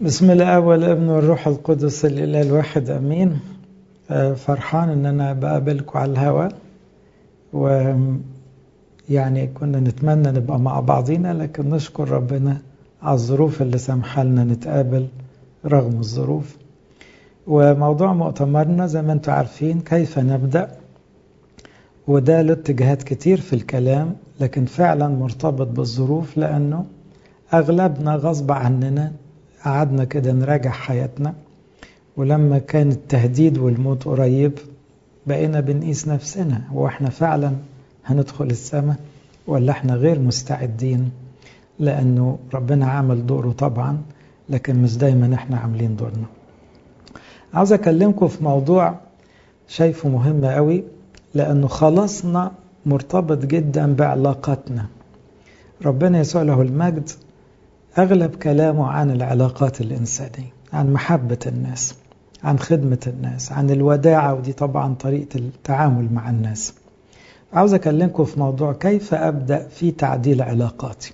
بسم الله والابن والروح القدس الإله الواحد أمين فرحان إن أنا بقابلكم على الهوا ويعني كنا نتمنى نبقى مع بعضينا لكن نشكر ربنا على الظروف اللي سمح لنا نتقابل رغم الظروف وموضوع مؤتمرنا زي ما انتم عارفين كيف نبدأ وده له اتجاهات كتير في الكلام لكن فعلا مرتبط بالظروف لأنه أغلبنا غصب عننا قعدنا كده نراجع حياتنا ولما كان التهديد والموت قريب بقينا بنقيس نفسنا هو احنا فعلا هندخل السماء ولا احنا غير مستعدين لأنه ربنا عمل دوره طبعا لكن مش دايما احنا عاملين دورنا عاوز أكلمكم في موضوع شايفه مهم قوي لأنه خلاصنا مرتبط جدا بعلاقاتنا ربنا يسوع له المجد أغلب كلامه عن العلاقات الإنسانية عن محبة الناس عن خدمة الناس عن الوداعة ودي طبعا طريقة التعامل مع الناس عاوز أكلمكم في موضوع كيف أبدأ في تعديل علاقاتي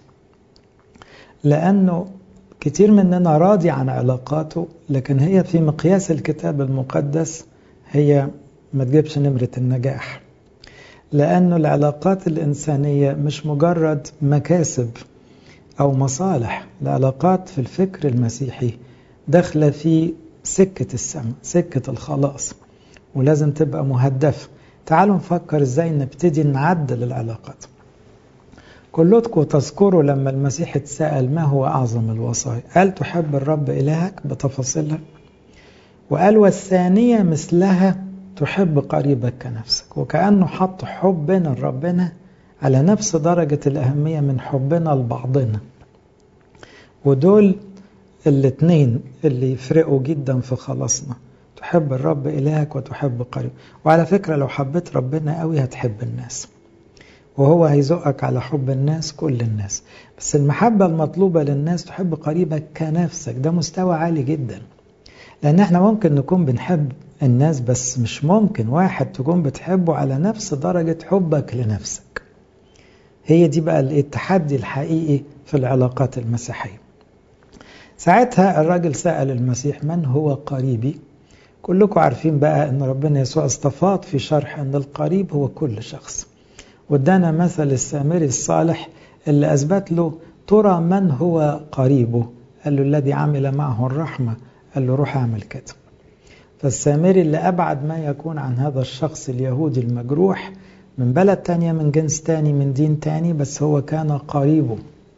لأنه كتير مننا راضي عن علاقاته لكن هي في مقياس الكتاب المقدس هي ما تجيبش نمرة النجاح لأنه العلاقات الإنسانية مش مجرد مكاسب أو مصالح العلاقات في الفكر المسيحي داخلة في سكة السماء سكة الخلاص ولازم تبقى مهدفة تعالوا نفكر ازاي نبتدي نعدل العلاقات كلكم تذكروا لما المسيح اتسأل ما هو أعظم الوصايا قال تحب الرب إلهك بتفاصيلها وقال والثانية مثلها تحب قريبك كنفسك وكأنه حط حبنا لربنا على نفس درجة الأهمية من حبنا لبعضنا ودول الاثنين اللي يفرقوا جدا في خلاصنا تحب الرب إلهك وتحب قريب وعلى فكرة لو حبيت ربنا قوي هتحب الناس وهو هيزقك على حب الناس كل الناس بس المحبة المطلوبة للناس تحب قريبك كنفسك ده مستوى عالي جدا لأن احنا ممكن نكون بنحب الناس بس مش ممكن واحد تكون بتحبه على نفس درجة حبك لنفسك هي دي بقى التحدي الحقيقي في العلاقات المسيحية ساعتها الراجل سأل المسيح من هو قريبي كلكم عارفين بقى ان ربنا يسوع استفاض في شرح ان القريب هو كل شخص وادانا مثل السامري الصالح اللي اثبت له ترى من هو قريبه قال له الذي عمل معه الرحمة قال له روح اعمل كده فالسامري اللي أبعد ما يكون عن هذا الشخص اليهودي المجروح من بلد تانية من جنس تاني من دين تاني بس هو كان قريبه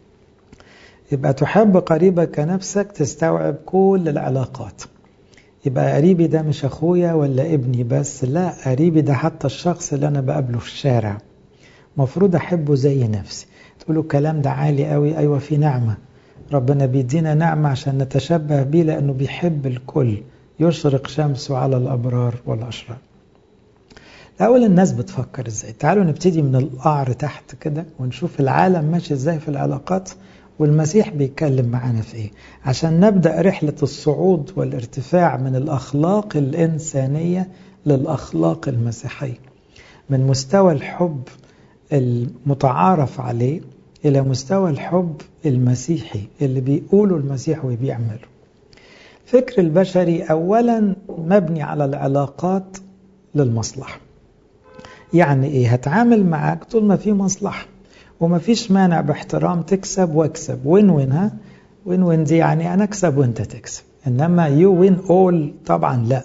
يبقى تحب قريبك كنفسك تستوعب كل العلاقات يبقى قريبي ده مش أخويا ولا ابني بس لا قريبي ده حتى الشخص اللي أنا بقابله في الشارع مفروض أحبه زي نفسي تقولوا الكلام ده عالي قوي أيوة في نعمة ربنا بيدينا نعمة عشان نتشبه بيه لأنه بيحب الكل يشرق شمسه على الأبرار والأشرار الأول الناس بتفكر إزاي تعالوا نبتدي من القعر تحت كده ونشوف العالم ماشي إزاي في العلاقات والمسيح بيتكلم معانا في إيه عشان نبدأ رحلة الصعود والارتفاع من الأخلاق الإنسانية للأخلاق المسيحية من مستوى الحب المتعارف عليه إلى مستوى الحب المسيحي اللي بيقوله المسيح وبيعمله الفكر البشري أولا مبني على العلاقات للمصلحة يعني إيه هتعامل معاك طول ما في مصلحة وما فيش مانع باحترام تكسب واكسب وين وين ها وين وين دي يعني أنا أكسب وأنت تكسب إنما يو وين أول طبعا لا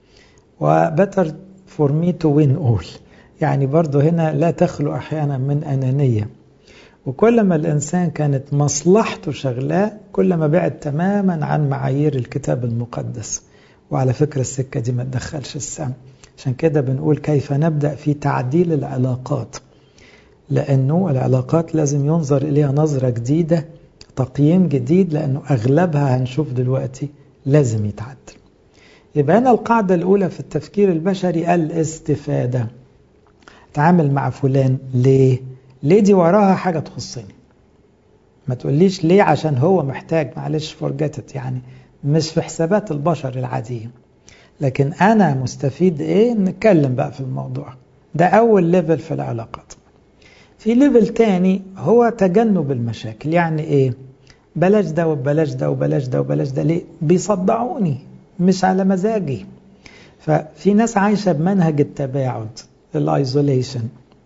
وبتر فور مي تو وين أول يعني برضو هنا لا تخلو أحيانا من أنانية وكل ما الإنسان كانت مصلحته شغلاه كل ما بعد تماما عن معايير الكتاب المقدس وعلى فكرة السكة دي ما تدخلش السم عشان كده بنقول كيف نبدأ في تعديل العلاقات لأنه العلاقات لازم ينظر إليها نظرة جديدة تقييم جديد لأنه أغلبها هنشوف دلوقتي لازم يتعدل يبقى هنا القاعدة الأولى في التفكير البشري الاستفادة تعامل مع فلان ليه؟ ليه دي وراها حاجة تخصني ما تقوليش ليه عشان هو محتاج معلش فرجتت يعني مش في حسابات البشر العادية لكن أنا مستفيد إيه نتكلم بقى في الموضوع ده أول ليفل في العلاقات في ليفل تاني هو تجنب المشاكل يعني إيه بلاش ده وبلاش ده وبلاش ده وبلاش ده ليه بيصدعوني مش على مزاجي ففي ناس عايشة بمنهج التباعد الايزوليشن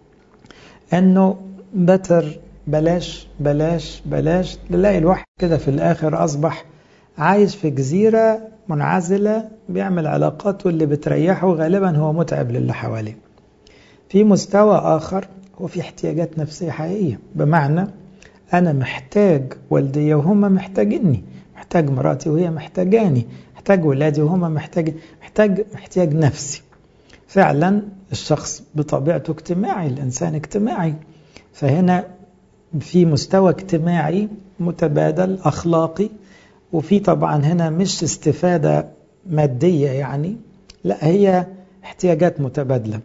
انه بتر بلاش بلاش بلاش تلاقي الواحد كده في الاخر اصبح عايش في جزيرة منعزلة بيعمل علاقاته اللي بتريحه غالبا هو متعب للي حواليه في مستوى آخر هو في احتياجات نفسية حقيقية بمعنى أنا محتاج والدي وهم محتاجيني محتاج مراتي وهي محتاجاني محتاج ولادي وهم محتاج محتاج احتياج نفسي فعلا الشخص بطبيعته اجتماعي الإنسان اجتماعي فهنا في مستوى اجتماعي متبادل أخلاقي وفي طبعا هنا مش استفادة مادية يعني لا هي احتياجات متبادلة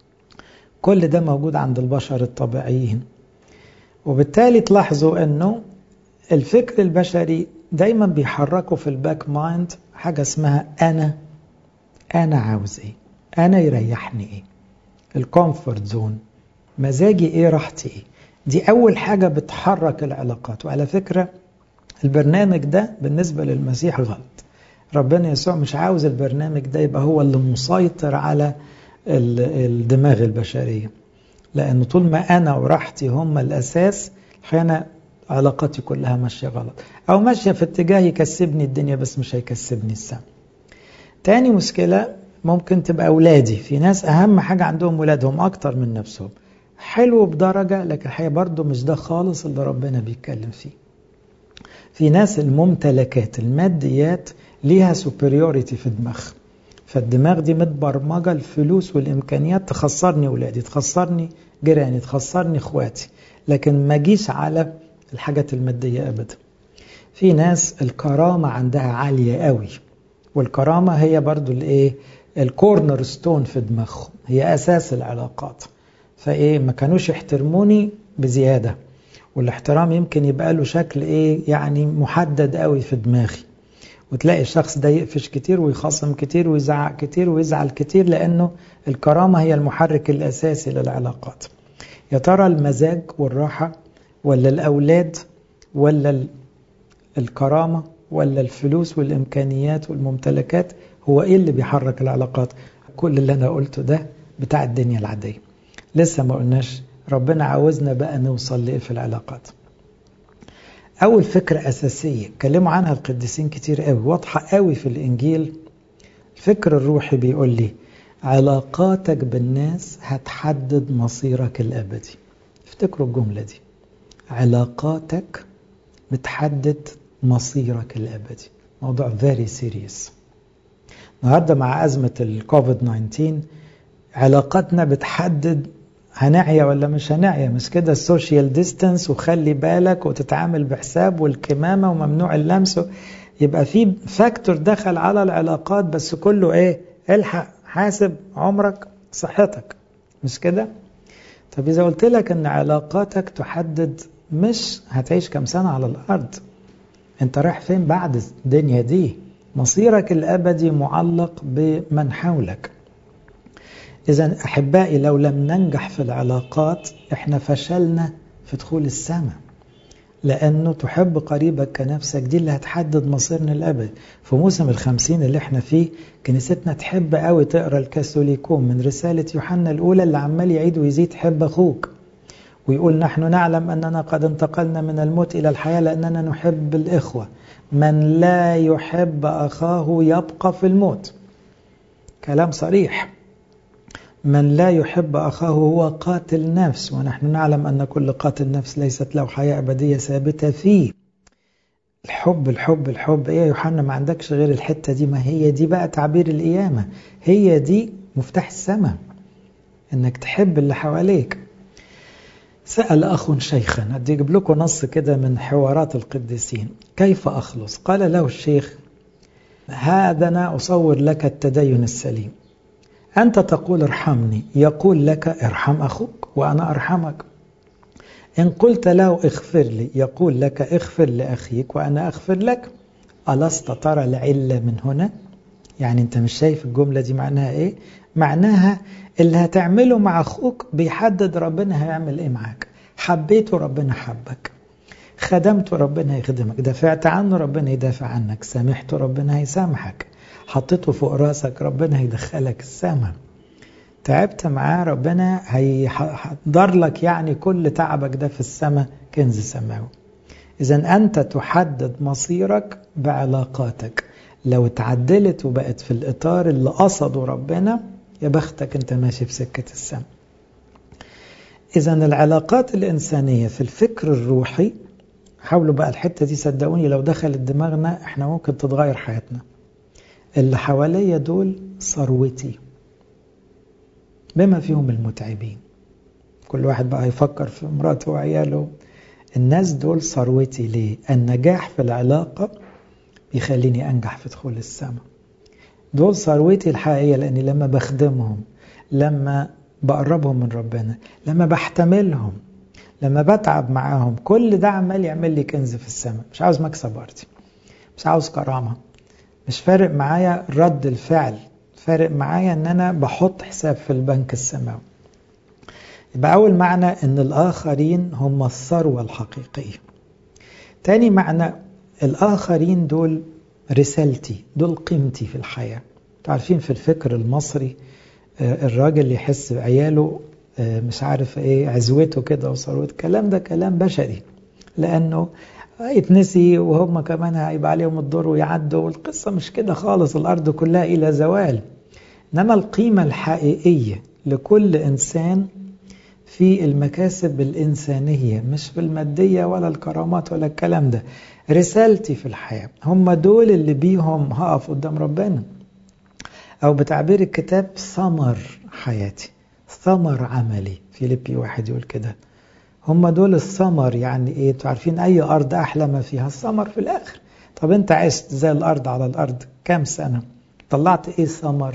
كل ده موجود عند البشر الطبيعيين وبالتالي تلاحظوا انه الفكر البشري دايما بيحركوا في الباك مايند حاجة اسمها أنا أنا عاوز إيه أنا يريحني إيه الكومفورت زون مزاجي إيه راحتي إيه دي أول حاجة بتحرك العلاقات وعلى فكرة البرنامج ده بالنسبة للمسيح غلط ربنا يسوع مش عاوز البرنامج ده يبقى هو اللي مسيطر على الدماغ البشرية لأن طول ما أنا وراحتي هم الأساس أحيانا علاقاتي كلها ماشية غلط أو ماشية في اتجاه يكسبني الدنيا بس مش هيكسبني السما تاني مشكلة ممكن تبقى أولادي في ناس أهم حاجة عندهم ولادهم أكتر من نفسهم حلو بدرجة لكن الحقيقة برضه مش ده خالص اللي ربنا بيتكلم فيه في ناس الممتلكات الماديات ليها سوبريوريتي في دماغها فالدماغ دي متبرمجة الفلوس والإمكانيات تخسرني ولادي تخسرني جيراني تخسرني إخواتي لكن ما جيش على الحاجات المادية أبدا في ناس الكرامة عندها عالية قوي والكرامة هي برضو الايه الكورنر ستون في دماغهم هي أساس العلاقات فإيه ما كانوش يحترموني بزيادة والاحترام يمكن يبقى له شكل إيه يعني محدد قوي في دماغي وتلاقي الشخص ده يقفش كتير ويخاصم كتير ويزعق كتير ويزعل كتير لأنه الكرامة هي المحرك الأساسي للعلاقات يا ترى المزاج والراحة ولا الأولاد ولا الكرامة ولا الفلوس والإمكانيات والممتلكات هو إيه اللي بيحرك العلاقات كل اللي أنا قلته ده بتاع الدنيا العادية لسه ما قلناش ربنا عاوزنا بقى نوصل لإيه في العلاقات أول فكرة أساسية اتكلموا عنها القديسين كتير قوي واضحة قوي في الإنجيل الفكر الروحي بيقول لي علاقاتك بالناس هتحدد مصيرك الأبدي افتكروا الجملة دي علاقاتك بتحدد مصيرك الأبدي موضوع very serious النهاردة مع أزمة الكوفيد 19 علاقاتنا بتحدد هنعيا ولا مش هنعيا مش كده السوشيال ديستانس وخلي بالك وتتعامل بحساب والكمامة وممنوع اللمس يبقى في فاكتور دخل على العلاقات بس كله ايه الحق حاسب عمرك صحتك مش كده طب إذا قلت لك أن علاقاتك تحدد مش هتعيش كم سنة على الأرض أنت رايح فين بعد الدنيا دي مصيرك الأبدي معلق بمن حولك إذا أحبائي لو لم ننجح في العلاقات إحنا فشلنا في دخول السماء لأنه تحب قريبك كنفسك دي اللي هتحدد مصيرنا الأبد في موسم الخمسين اللي احنا فيه كنيستنا تحب قوي تقرأ الكاثوليكون من رسالة يوحنا الأولى اللي عمال يعيد ويزيد حب أخوك ويقول نحن نعلم أننا قد انتقلنا من الموت إلى الحياة لأننا نحب الإخوة من لا يحب أخاه يبقى في الموت كلام صريح من لا يحب أخاه هو قاتل نفس ونحن نعلم أن كل قاتل نفس ليست له حياة أبدية ثابتة فيه الحب الحب الحب إيه يا يوحنا ما عندكش غير الحتة دي ما هي دي بقى تعبير القيامة هي دي مفتاح السماء إنك تحب اللي حواليك سأل أخ شيخا أدي أجيب لكم نص كده من حوارات القديسين كيف أخلص قال له الشيخ هذا أنا أصور لك التدين السليم أنت تقول ارحمني يقول لك ارحم أخوك وأنا أرحمك إن قلت له اغفر لي يقول لك اغفر لأخيك وأنا أغفر لك ألست ترى العلة من هنا يعني أنت مش شايف الجملة دي معناها إيه معناها اللي هتعمله مع أخوك بيحدد ربنا هيعمل إيه معاك حبيته ربنا حبك خدمت ربنا هيخدمك دافعت عنه ربنا يدافع عنك سامحته ربنا هيسامحك حطيته فوق راسك ربنا هيدخلك السماء تعبت معاه ربنا هيحضر لك يعني كل تعبك ده في السماء كنز سماوي إذا أنت تحدد مصيرك بعلاقاتك لو اتعدلت وبقت في الإطار اللي قصده ربنا يا بختك أنت ماشي في سكة السماء إذا العلاقات الإنسانية في الفكر الروحي حاولوا بقى الحتة دي صدقوني لو دخلت دماغنا احنا ممكن تتغير حياتنا اللي حواليا دول ثروتي بما فيهم المتعبين كل واحد بقى يفكر في مراته وعياله الناس دول ثروتي ليه النجاح في العلاقة بيخليني أنجح في دخول السماء دول ثروتي الحقيقية لأني لما بخدمهم لما بقربهم من ربنا لما بحتملهم لما بتعب معاهم كل ده عمال يعمل لي كنز في السماء مش عاوز مكسب ارضي مش عاوز كرامة مش فارق معايا رد الفعل فارق معايا ان انا بحط حساب في البنك السماوي يبقى اول معنى ان الاخرين هم الثروة الحقيقية تاني معنى الاخرين دول رسالتي دول قيمتي في الحياة تعرفين في الفكر المصري الراجل يحس بعياله مش عارف ايه عزوته كده وثروته الكلام ده كلام بشري لانه هيتنسي وهم كمان هيبقى عليهم الدور ويعدوا والقصة مش كده خالص الأرض كلها إلى زوال إنما القيمة الحقيقية لكل إنسان في المكاسب الإنسانية مش في المادية ولا الكرامات ولا الكلام ده رسالتي في الحياة هم دول اللي بيهم هقف قدام ربنا أو بتعبير الكتاب ثمر حياتي ثمر عملي فيليبي واحد يقول كده هم دول الثمر يعني ايه عارفين اي ارض احلى ما فيها الثمر في الاخر طب انت عشت زي الارض على الارض كام سنة طلعت ايه ثمر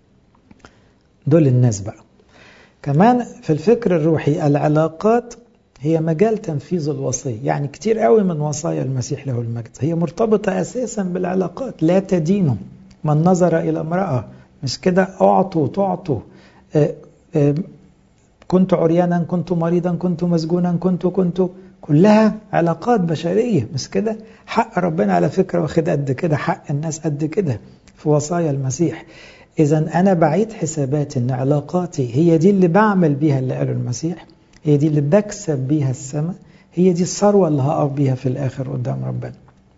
دول الناس بقى كمان في الفكر الروحي العلاقات هي مجال تنفيذ الوصية يعني كتير قوي من وصايا المسيح له المجد هي مرتبطة أساسا بالعلاقات لا تدينوا من نظر إلى امرأة مش كده أعطوا تعطوا اه اه كنت عريانا كنت مريضا كنت مسجونا كنت كنت كلها علاقات بشرية مش كده حق ربنا على فكرة واخد قد كده حق الناس قد كده في وصايا المسيح إذا أنا بعيد حساباتي إن علاقاتي هي دي اللي بعمل بيها اللي قاله المسيح هي دي اللي بكسب بيها السماء هي دي الثروة اللي هقف بيها في الآخر قدام ربنا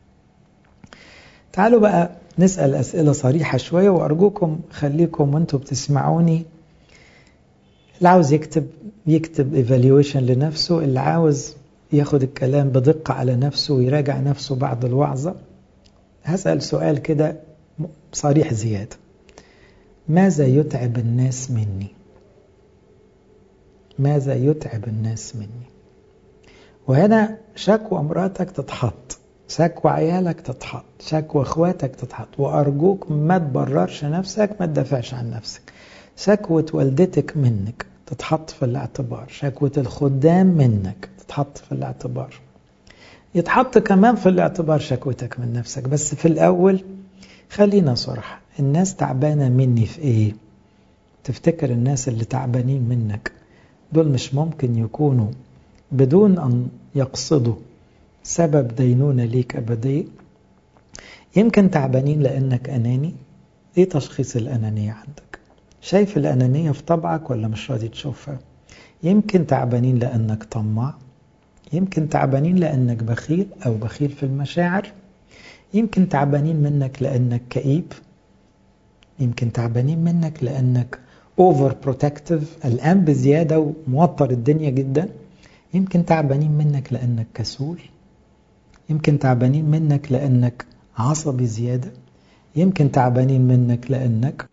تعالوا بقى نسأل أسئلة صريحة شوية وأرجوكم خليكم وانتوا بتسمعوني اللي عاوز يكتب يكتب ايفالويشن لنفسه اللي عاوز ياخد الكلام بدقة على نفسه ويراجع نفسه بعد الوعظة هسأل سؤال كده صريح زيادة ماذا يتعب الناس مني ماذا يتعب الناس مني وهنا شكوى مراتك تتحط شكوى عيالك تتحط شكوى اخواتك تتحط وارجوك ما تبررش نفسك ما تدافعش عن نفسك شكوى والدتك منك تتحط في الاعتبار شكوى الخدام منك تتحط في الاعتبار يتحط كمان في الاعتبار شكوتك من نفسك بس في الأول خلينا صراحة الناس تعبانة مني في ايه تفتكر الناس اللي تعبانين منك دول مش ممكن يكونوا بدون أن يقصدوا سبب دينونة ليك أبدية يمكن تعبانين لأنك أناني ايه تشخيص الأنانية عندك شايف الأنانية في طبعك ولا مش راضي تشوفها يمكن تعبانين لأنك طماع يمكن تعبانين لأنك بخيل أو بخيل في المشاعر يمكن تعبانين منك لأنك كئيب يمكن تعبانين منك لأنك اوفر بروتكتيف قلقان بزيادة وموتر الدنيا جدا يمكن تعبانين منك لأنك كسول يمكن تعبانين منك لأنك عصبي زيادة يمكن تعبانين منك لأنك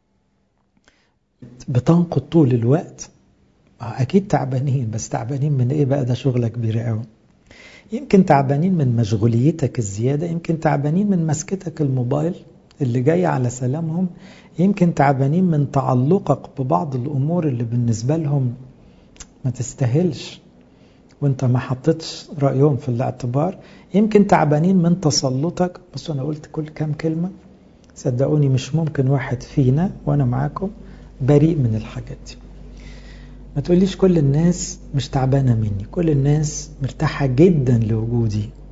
بتنقض طول الوقت أكيد تعبانين بس تعبانين من إيه بقى ده شغلة كبيرة قوي يمكن تعبانين من مشغوليتك الزيادة يمكن تعبانين من مسكتك الموبايل اللي جاي على سلامهم يمكن تعبانين من تعلقك ببعض الأمور اللي بالنسبة لهم ما تستاهلش وانت ما حطيتش رأيهم في الاعتبار يمكن تعبانين من تسلطك بس أنا قلت كل كام كلمة صدقوني مش ممكن واحد فينا وأنا معاكم بريء من الحاجات دي ما تقوليش كل الناس مش تعبانة مني كل الناس مرتاحة جدا لوجودي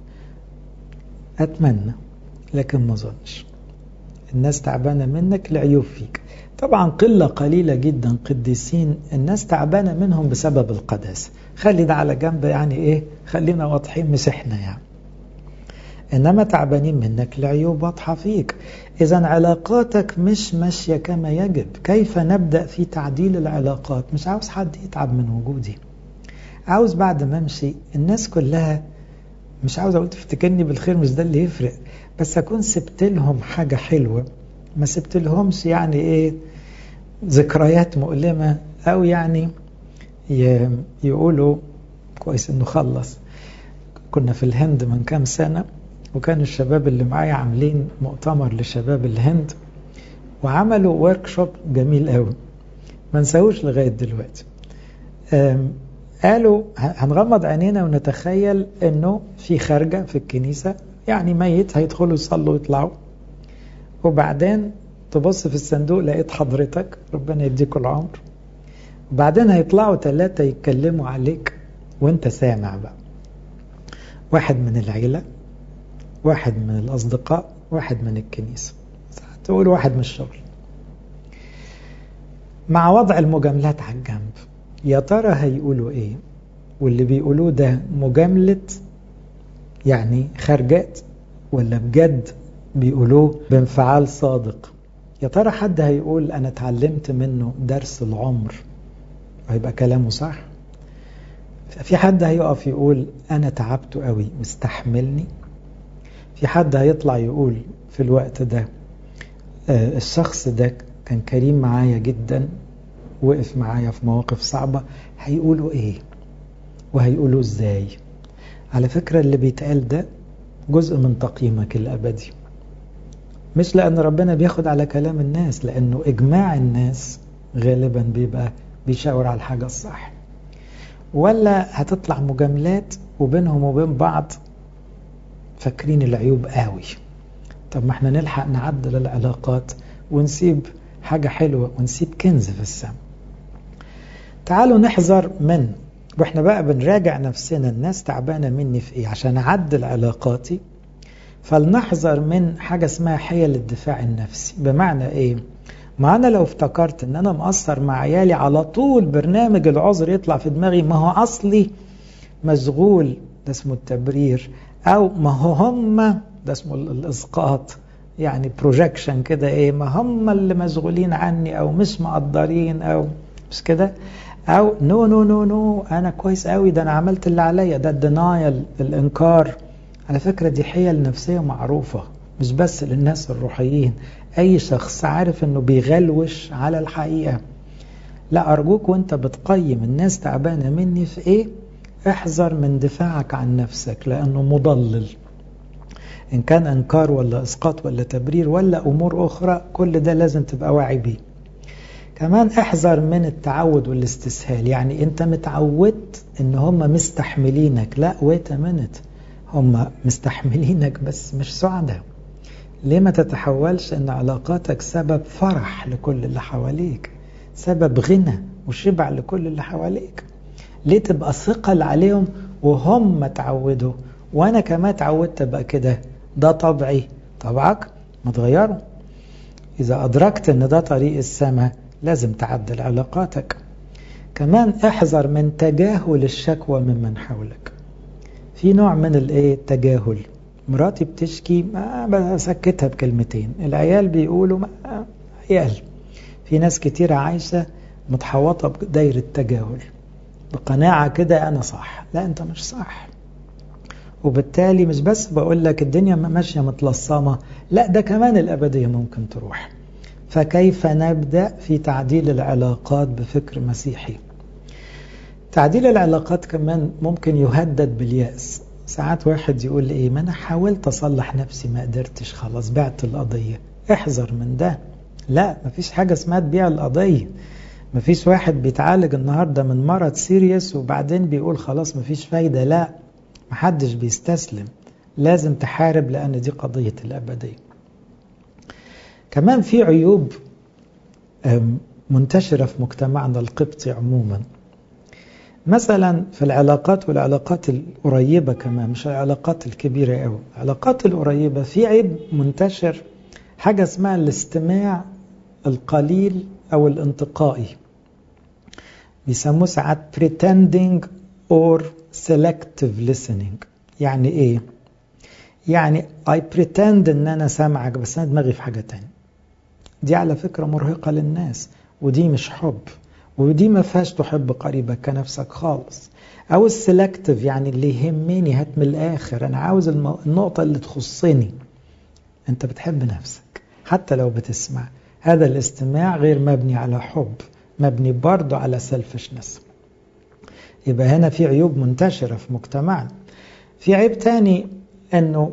أتمنى لكن ما ظنش الناس تعبانة منك لعيوب فيك طبعا قلة قليلة جدا قديسين الناس تعبانة منهم بسبب القداسة خلي ده على جنب يعني ايه خلينا واضحين مش احنا يعني انما تعبانين منك لعيوب واضحة فيك اذا علاقاتك مش ماشية كما يجب كيف نبدأ في تعديل العلاقات مش عاوز حد يتعب من وجودي عاوز بعد ما امشي الناس كلها مش عاوز اقول تفتكرني بالخير مش ده اللي يفرق بس اكون سبت لهم حاجة حلوة ما سبت لهمش يعني ايه ذكريات مؤلمة او يعني يقولوا كويس انه خلص كنا في الهند من كام سنة وكان الشباب اللي معايا عاملين مؤتمر لشباب الهند وعملوا ورك شوب جميل قوي ما نساوش لغاية دلوقتي قالوا هنغمض عينينا ونتخيل انه في خارجة في الكنيسة يعني ميت هيدخلوا يصلوا ويطلعوا وبعدين تبص في الصندوق لقيت حضرتك ربنا يديكوا العمر وبعدين هيطلعوا ثلاثة يتكلموا عليك وانت سامع بقى واحد من العيلة واحد من الأصدقاء واحد من الكنيسة تقول واحد من الشغل مع وضع المجاملات على الجنب يا ترى هيقولوا ايه واللي بيقولوه ده مجاملة يعني خرجات ولا بجد بيقولوه بانفعال صادق يا ترى حد هيقول انا اتعلمت منه درس العمر وهيبقى كلامه صح في حد هيقف يقول انا تعبت قوي مستحملني في حد هيطلع يقول في الوقت ده آه الشخص ده كان كريم معايا جدا وقف معايا في مواقف صعبة هيقولوا ايه وهيقولوا ازاي على فكرة اللي بيتقال ده جزء من تقييمك الأبدي مش لأن ربنا بياخد على كلام الناس لأنه إجماع الناس غالبا بيبقى بيشاور على الحاجة الصح ولا هتطلع مجاملات وبينهم وبين بعض فاكرين العيوب قوي طب ما احنا نلحق نعدل العلاقات ونسيب حاجة حلوة ونسيب كنز في السماء تعالوا نحذر من واحنا بقى بنراجع نفسنا الناس تعبانة مني في ايه عشان اعدل علاقاتي فلنحذر من حاجة اسمها حيل الدفاع النفسي بمعنى ايه ما انا لو افتكرت ان انا مقصر مع عيالي على طول برنامج العذر يطلع في دماغي ما هو اصلي مشغول ده اسمه التبرير او ما هو هم ده اسمه الاسقاط يعني بروجكشن كده ايه ما هم اللي مشغولين عني او مش مقدرين او مش كده او نو نو نو نو انا كويس قوي ده انا عملت اللي عليا ده الدنايل الانكار على فكرة دي حيل نفسية معروفة مش بس للناس الروحيين اي شخص عارف انه بيغلوش على الحقيقة لا ارجوك وانت بتقيم الناس تعبانة مني في ايه احذر من دفاعك عن نفسك لانه مضلل ان كان انكار ولا اسقاط ولا تبرير ولا امور اخرى كل ده لازم تبقى واعي بيه كمان احذر من التعود والاستسهال يعني انت متعودت ان هم مستحملينك لا ويت منت هم مستحملينك بس مش سعداء ليه ما تتحولش ان علاقاتك سبب فرح لكل اللي حواليك سبب غنى وشبع لكل اللي حواليك ليه تبقى ثقل عليهم وهم تعودوا وانا كمان اتعودت ابقى كده ده طبعي طبعك ما تغيره اذا ادركت ان ده طريق السماء لازم تعدل علاقاتك كمان احذر من تجاهل الشكوى ممن حولك في نوع من الايه التجاهل مراتي بتشكي ما بسكتها بكلمتين العيال بيقولوا ما عيال في ناس كتير عايشة متحوطة بدايرة تجاهل بقناعة كده أنا صح لا أنت مش صح وبالتالي مش بس بقول لك الدنيا ماشية متلصمة لا ده كمان الأبدية ممكن تروح فكيف نبدأ في تعديل العلاقات بفكر مسيحي تعديل العلاقات كمان ممكن يهدد باليأس ساعات واحد يقول ايه ما انا حاولت اصلح نفسي ما قدرتش خلاص بعت القضية احذر من ده لا مفيش حاجة اسمها تبيع القضية مفيش واحد بيتعالج النهاردة من مرض سيريس وبعدين بيقول خلاص مفيش فايدة لا محدش بيستسلم لازم تحارب لأن دي قضية الأبدية كمان في عيوب منتشرة في مجتمعنا القبطي عموما مثلا في العلاقات والعلاقات القريبة كمان مش العلاقات الكبيرة قوي العلاقات القريبة في عيب منتشر حاجة اسمها الاستماع القليل أو الانتقائي بيسموه ساعات pretending or selective listening يعني ايه يعني I pretend ان انا سامعك بس انا دماغي في حاجة تانية دي على فكرة مرهقة للناس ودي مش حب ودي ما فيهاش تحب قريبك كنفسك خالص او السلكتيف يعني اللي يهمني هات من الاخر انا عاوز النقطة اللي تخصني انت بتحب نفسك حتى لو بتسمع هذا الاستماع غير مبني على حب مبني برضه على سيلفشنس يبقى هنا في عيوب منتشرة في مجتمعنا في عيب تاني انه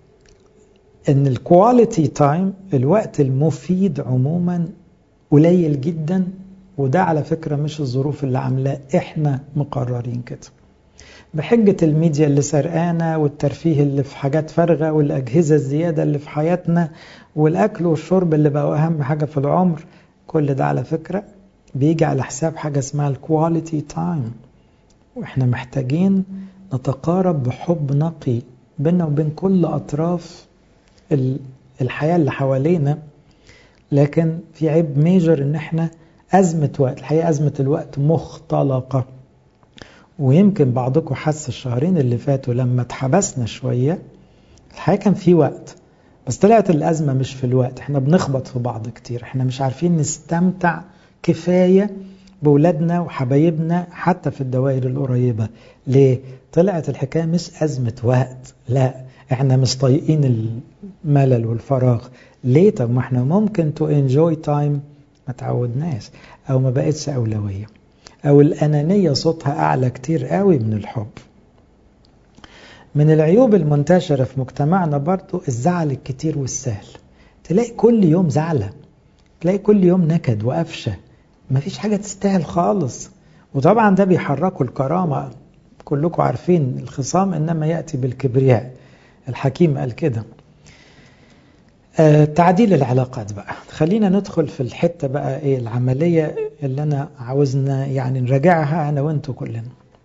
ان الكواليتي تايم الوقت المفيد عموما قليل جدا وده على فكرة مش الظروف اللي عاملاه احنا مقررين كده بحجة الميديا اللي سرقانة والترفيه اللي في حاجات فارغة والأجهزة الزيادة اللي في حياتنا والأكل والشرب اللي بقوا أهم حاجة في العمر كل ده على فكرة بيجي على حساب حاجة اسمها الكواليتي تايم واحنا محتاجين نتقارب بحب نقي بيننا وبين كل أطراف الحياة اللي حوالينا لكن في عيب ميجر ان احنا أزمة وقت الحقيقة أزمة الوقت مختلقة ويمكن بعضكم حس الشهرين اللي فاتوا لما اتحبسنا شوية الحقيقة كان في وقت بس طلعت الأزمة مش في الوقت احنا بنخبط في بعض كتير احنا مش عارفين نستمتع كفاية بولادنا وحبايبنا حتى في الدوائر القريبة ليه؟ طلعت الحكاية مش أزمة وقت لا احنا مش طايقين الملل والفراغ ليه طب ما احنا ممكن تو انجوي تايم ما تعودناش او ما بقتش اولويه او الانانيه صوتها اعلى كتير قوي من الحب من العيوب المنتشره في مجتمعنا برضو الزعل الكتير والسهل تلاقي كل يوم زعله تلاقي كل يوم نكد وقفشه مفيش حاجه تستاهل خالص وطبعا ده بيحركوا الكرامه كلكم عارفين الخصام انما ياتي بالكبرياء الحكيم قال كده آه تعديل العلاقات بقى خلينا ندخل في الحتة بقى ايه العملية اللي انا عاوزنا يعني نراجعها انا وانتوا كلنا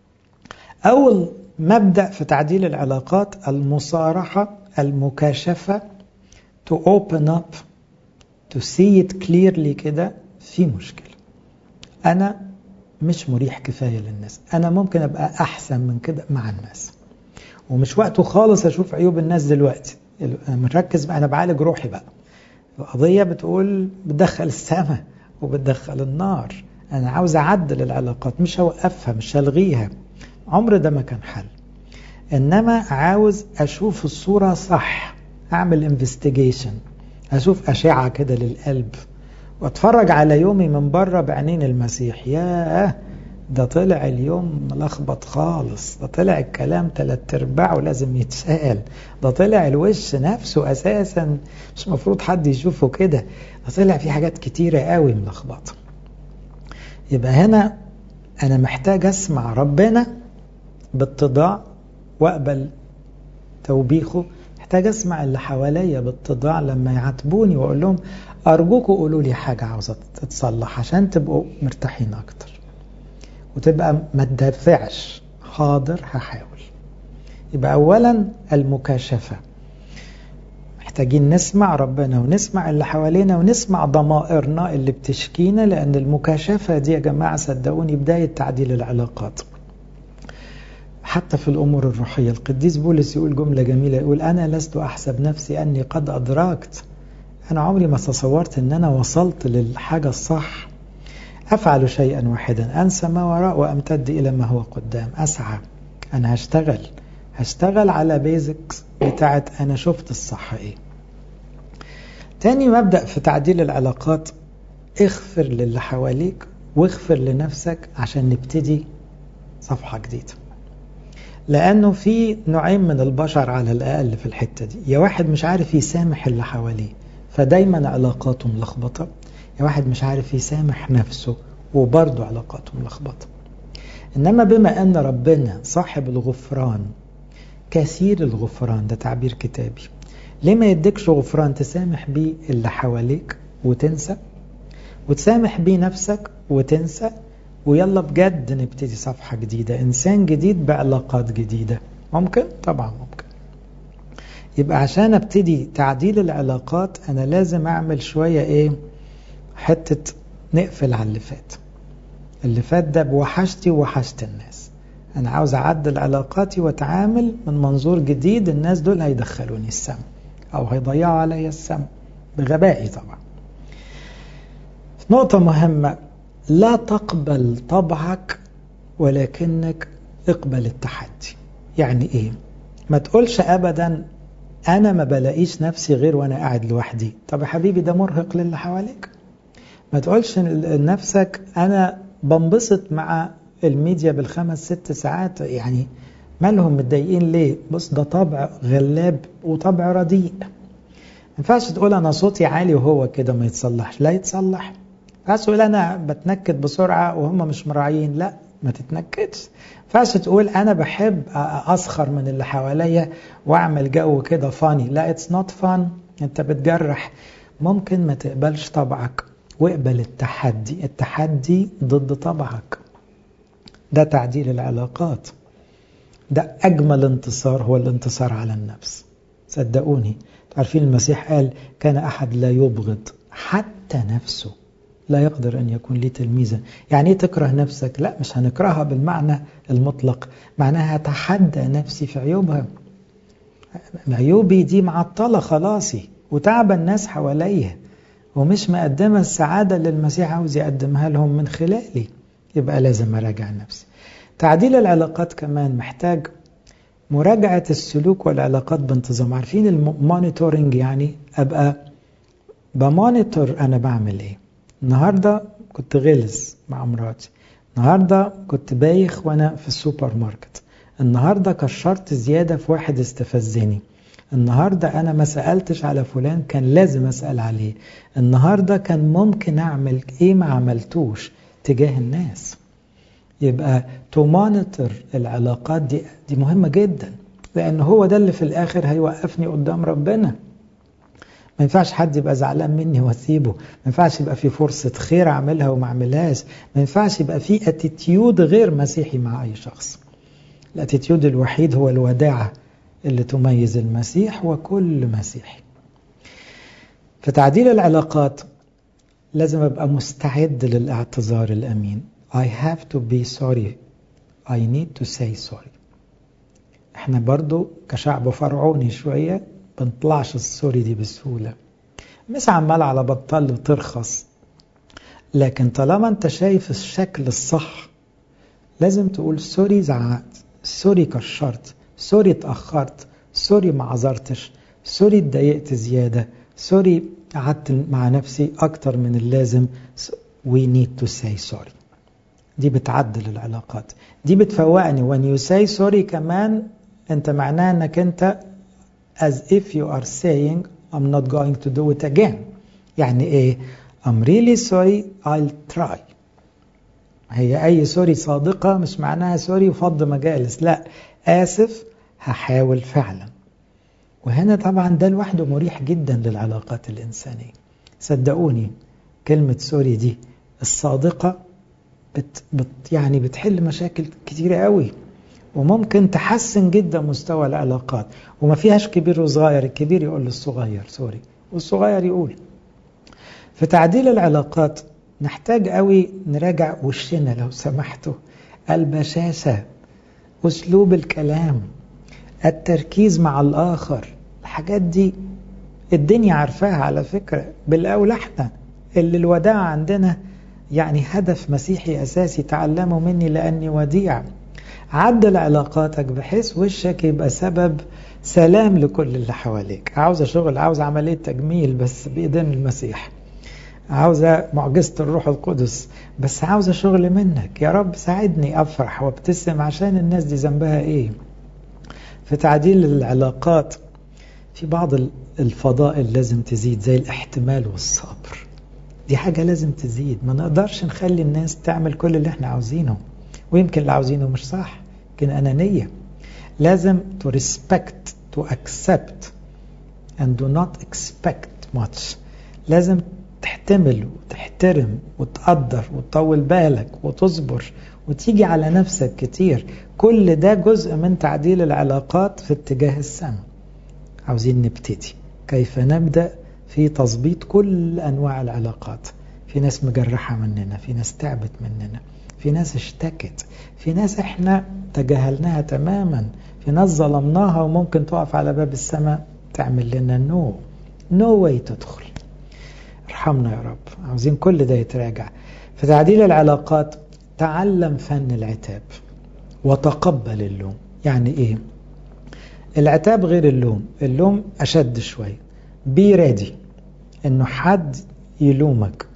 اول مبدأ في تعديل العلاقات المصارحة المكاشفة to open up to see it clearly كده في مشكلة انا مش مريح كفاية للناس انا ممكن ابقى احسن من كده مع الناس ومش وقته خالص اشوف عيوب الناس دلوقتي مركز بقى انا بعالج روحي بقى القضيه بتقول بتدخل السماء وبتدخل النار انا عاوز اعدل العلاقات مش هوقفها مش هلغيها عمر ده ما كان حل انما عاوز اشوف الصوره صح اعمل انفستيجيشن اشوف اشعه كده للقلب واتفرج على يومي من بره بعينين المسيح ياه ده طلع اليوم ملخبط خالص ده طلع الكلام تلات ارباعه لازم يتسأل ده طلع الوش نفسه اساسا مش مفروض حد يشوفه كده ده طلع في حاجات كتيرة قوي ملخبطة يبقى هنا انا محتاج اسمع ربنا باتضاع واقبل توبيخه محتاج اسمع اللي حواليا باتضاع لما يعاتبوني واقول لهم ارجوكوا قولوا لي حاجة عاوزة تتصلح عشان تبقوا مرتاحين اكتر وتبقى ما تدافعش حاضر هحاول يبقى اولا المكاشفه محتاجين نسمع ربنا ونسمع اللي حوالينا ونسمع ضمائرنا اللي بتشكينا لان المكاشفه دي يا جماعه صدقوني بدايه تعديل العلاقات حتى في الامور الروحيه القديس بولس يقول جمله جميله يقول انا لست احسب نفسي اني قد ادركت انا عمري ما تصورت ان انا وصلت للحاجه الصح أفعل شيئا واحدا أنسى ما وراء وأمتد إلى ما هو قدام أسعى أنا هشتغل هشتغل على بيزكس بتاعت أنا شفت الصح إيه تاني مبدأ في تعديل العلاقات اغفر للي حواليك واغفر لنفسك عشان نبتدي صفحة جديدة لأنه في نوعين من البشر على الأقل في الحتة دي يا واحد مش عارف يسامح اللي حواليه فدايما علاقاته ملخبطة يا واحد مش عارف يسامح نفسه وبرضه علاقاته ملخبطة إنما بما أن ربنا صاحب الغفران كثير الغفران ده تعبير كتابي ليه ما يديكش غفران تسامح بيه اللي حواليك وتنسى وتسامح بيه نفسك وتنسى ويلا بجد نبتدي صفحة جديدة إنسان جديد بعلاقات جديدة ممكن؟ طبعا ممكن يبقى عشان ابتدي تعديل العلاقات أنا لازم أعمل شوية إيه حتة نقفل على اللي فات اللي فات ده بوحشتي ووحشت الناس أنا عاوز أعدل علاقاتي وأتعامل من منظور جديد الناس دول هيدخلوني السم أو هيضيعوا عليا السم بغبائي طبعا نقطة مهمة لا تقبل طبعك ولكنك اقبل التحدي يعني ايه ما تقولش ابدا انا ما بلاقيش نفسي غير وانا قاعد لوحدي طب يا حبيبي ده مرهق للي حواليك ما تقولش لنفسك انا بنبسط مع الميديا بالخمس ست ساعات يعني مالهم متضايقين ليه بص ده طبع غلاب وطبع رديء ما ينفعش تقول انا صوتي عالي وهو كده ما يتصلحش لا يتصلح ما ينفعش تقول انا بتنكد بسرعه وهم مش مراعيين لا ما تتنكدش ما ينفعش تقول انا بحب اسخر من اللي حواليا واعمل جو كده فاني لا اتس نوت فان انت بتجرح ممكن ما تقبلش طبعك واقبل التحدي التحدي ضد طبعك ده تعديل العلاقات ده أجمل انتصار هو الانتصار على النفس صدقوني عارفين المسيح قال كان أحد لا يبغض حتى نفسه لا يقدر أن يكون لي تلميذا يعني ايه تكره نفسك لا مش هنكرهها بالمعنى المطلق معناها تحدى نفسي في عيوبها عيوبي دي معطلة خلاصي وتعب الناس حواليا ومش مقدمة السعادة اللي المسيح عاوز يقدمها لهم من خلالي يبقى لازم أراجع نفسي تعديل العلاقات كمان محتاج مراجعة السلوك والعلاقات بانتظام عارفين المونيتورنج يعني أبقى بمونيتور أنا بعمل إيه النهاردة كنت غلس مع مراتي النهاردة كنت بايخ وأنا في السوبر ماركت النهاردة كشرت زيادة في واحد استفزني النهاردة أنا ما سألتش على فلان كان لازم أسأل عليه النهاردة كان ممكن أعمل إيه ما عملتوش تجاه الناس يبقى تمونيتور العلاقات دي دي مهمة جدا لأن هو ده اللي في الآخر هيوقفني قدام ربنا ما ينفعش حد يبقى زعلان مني واسيبه ما ينفعش يبقى في فرصة خير أعملها وما أعملهاش ما ينفعش يبقى في اتيتيود غير مسيحي مع أي شخص الاتيتيود الوحيد هو الوداعة اللي تميز المسيح وكل مسيحي فتعديل العلاقات لازم أبقى مستعد للاعتذار الأمين I have to be sorry I need to say sorry احنا برضو كشعب فرعوني شوية بنطلعش السوري دي بسهولة مش عمال على بطال وترخص لكن طالما انت شايف الشكل الصح لازم تقول سوري زعقت سوري كشرت سوري اتأخرت سوري ما عذرتش سوري اتضايقت زيادة سوري قعدت مع نفسي أكتر من اللازم we need to say sorry دي بتعدل العلاقات دي بتفوقني when you say sorry كمان انت معناه انك انت as if you are saying I'm not going to do it again يعني ايه I'm really sorry I'll try هي اي سوري صادقة مش معناها سوري وفض مجالس لا آسف هحاول فعلا وهنا طبعا ده لوحده مريح جدا للعلاقات الإنسانية صدقوني كلمة سوري دي الصادقة بت بت يعني بتحل مشاكل كتيرة قوي وممكن تحسن جدا مستوى العلاقات وما فيهاش كبير وصغير الكبير يقول للصغير سوري والصغير يقول في تعديل العلاقات نحتاج قوي نراجع وشنا لو سمحتوا البشاشة أسلوب الكلام التركيز مع الآخر الحاجات دي الدنيا عارفاها على فكرة بالأول احنا اللي الوداع عندنا يعني هدف مسيحي أساسي تعلموا مني لأني وديع عدل علاقاتك بحيث وشك يبقى سبب سلام لكل اللي حواليك عاوزة شغل عاوزة عملية تجميل بس بإيدين المسيح عاوزة معجزة الروح القدس بس عاوزة شغل منك يا رب ساعدني أفرح وابتسم عشان الناس دي ذنبها إيه في تعديل العلاقات في بعض الفضائل لازم تزيد زي الاحتمال والصبر دي حاجة لازم تزيد ما نقدرش نخلي الناس تعمل كل اللي احنا عاوزينه ويمكن اللي عاوزينه مش صح يمكن أنانية لازم to respect to accept and do not expect much لازم تحتمل وتحترم وتقدر وتطول بالك وتصبر وتيجي على نفسك كتير كل ده جزء من تعديل العلاقات في اتجاه السماء عاوزين نبتدي كيف نبدأ في تظبيط كل أنواع العلاقات في ناس مجرحة مننا في ناس تعبت مننا في ناس اشتكت في ناس احنا تجاهلناها تماما في ناس ظلمناها وممكن تقف على باب السماء تعمل لنا نو نو واي تدخل ارحمنا يا رب عاوزين كل ده يتراجع في تعديل العلاقات تعلم فن العتاب وتقبل اللوم يعني ايه العتاب غير اللوم اللوم اشد شويه بي ريدي انه حد يلومك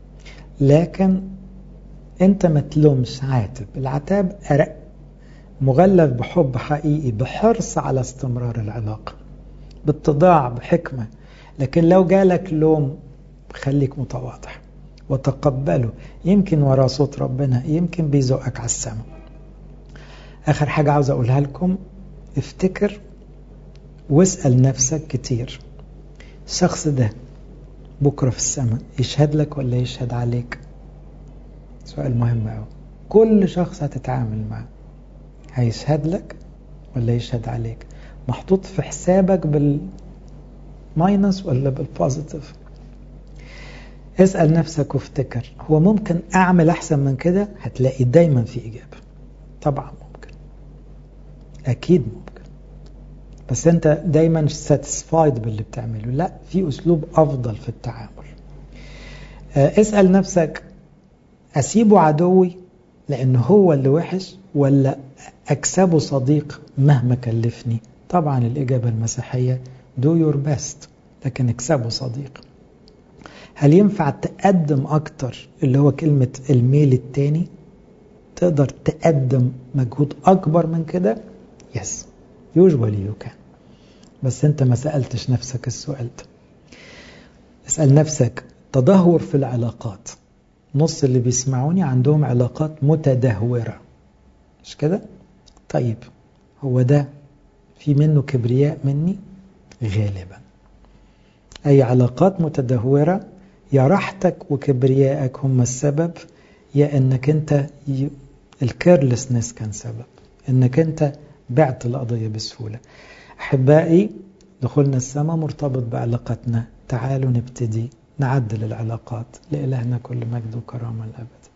لكن انت ما تلومش عاتب العتاب ارق مغلف بحب حقيقي بحرص على استمرار العلاقه باتضاع بحكمه لكن لو جالك لوم خليك متواضع وتقبله يمكن ورا صوت ربنا يمكن بيزقك على السماء اخر حاجه عاوز اقولها لكم افتكر واسال نفسك كتير الشخص ده بكره في السماء يشهد لك ولا يشهد عليك سؤال مهم قوي كل شخص هتتعامل معاه هيشهد لك ولا يشهد عليك محطوط في حسابك بالماينس ولا بالبوزيتيف اسأل نفسك وافتكر هو ممكن أعمل أحسن من كده هتلاقي دايما في إجابة طبعا ممكن أكيد ممكن بس أنت دايما ساتسفايد باللي بتعمله لا في أسلوب أفضل في التعامل اسأل نفسك أسيبه عدوي لأنه هو اللي وحش ولا أكسبه صديق مهما كلفني طبعا الإجابة المسيحية do your best لكن اكسبه صديق هل ينفع تقدم أكتر اللي هو كلمة الميل التاني تقدر تقدم مجهود أكبر من كده يس usually you can بس أنت ما سألتش نفسك السؤال ده اسأل نفسك تدهور في العلاقات نص اللي بيسمعوني عندهم علاقات متدهورة مش كده؟ طيب هو ده في منه كبرياء مني غالبا أي علاقات متدهورة يا راحتك وكبريائك هم السبب يا انك انت ي... الكيرلسنس كان سبب انك انت بعت القضية بسهولة احبائي دخولنا السماء مرتبط بعلاقتنا تعالوا نبتدي نعدل العلاقات لإلهنا كل مجد وكرامة الأبد